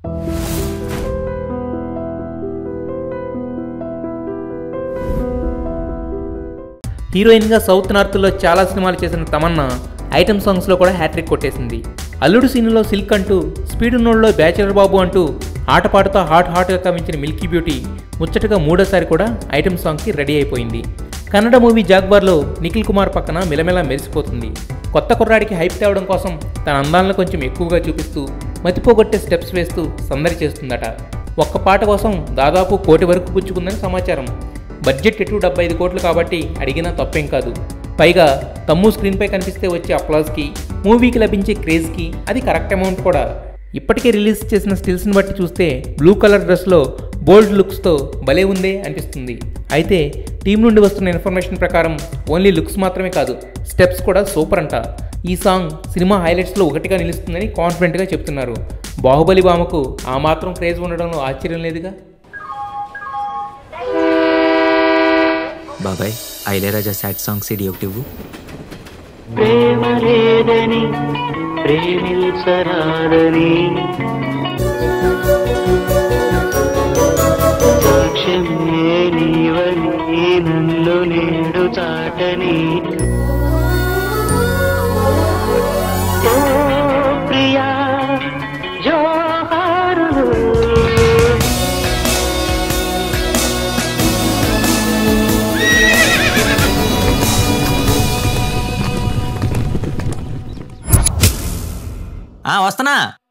హీరోయిన్గా సౌత్ నార్త్లో చాలా సినిమాలు చేసిన తమన్నా ఐటమ్ సాంగ్స్లో కూడా హ్యాట్రిక్ కొట్టేసింది అల్లుడు సీన్లో సిల్క్ అంటూ స్పీడ్ ఉన్నోళ్ళలో బ్యాచులర్ బాబు అంటూ ఆటపాటతో హాట్ హాట్గా కవించిన మిల్కీ బ్యూటీ ముచ్చటగా మూడోసారి కూడా ఐటమ్ సాంగ్కి రెడీ అయిపోయింది కన్నడ మూవీ జాగ్బార్లో నిఖిల్ కుమార్ పక్కన మెలమెల మెరిసిపోతుంది కొత్త కుర్రాడికి హైప్ తేవడం కోసం తన అందాలను కొంచెం ఎక్కువగా చూపిస్తూ మతిపోగొట్టే స్టెప్స్ వేస్తూ సందడి చేస్తుందట ఒక్క పాట కోసం దాదాపు కోటి వరకు పుచ్చుకుందని సమాచారం బడ్జెట్ ఎటు డెబ్బై ఐదు కోట్లు కాబట్టి అడిగినా తప్పేం కాదు పైగా తమ్ము స్క్రీన్పై కనిపిస్తే వచ్చే అప్లాజ్కి మూవీకి లభించే క్రేజ్కి అది కరెక్ట్ అమౌంట్ కూడా ఇప్పటికే రిలీజ్ చేసిన స్టిల్స్ని బట్టి చూస్తే బ్లూ కలర్ డ్రెస్లో బోల్డ్ లుక్స్తో భలే ఉందే అనిపిస్తుంది అయితే టీం నుండి వస్తున్న ఇన్ఫర్మేషన్ ప్రకారం ఓన్లీ లుక్స్ మాత్రమే కాదు స్టెప్స్ కూడా సూపర్ అంట ఈ సాంగ్ సినిమా హైలైట్స్లో ఒకటిగా నిలుస్తుందని కాన్ఫిడెంట్గా చెప్తున్నారు బాహుబలి బామకు ఆ మాత్రం క్రేజ్ ఉండడంలో ఆశ్చర్యం లేదుగా బాబాయ్ ఐలేరాజా సాడ్ సాంగ్ సిడి ఒకటి ఇవ్వు ప్రేమ లేదని ప్రేమించరాదని సాక్ష్యమే నీవని నన్ను నేడు చాటని ఓ ప్రియా జోహారులు ఆ వస్తానా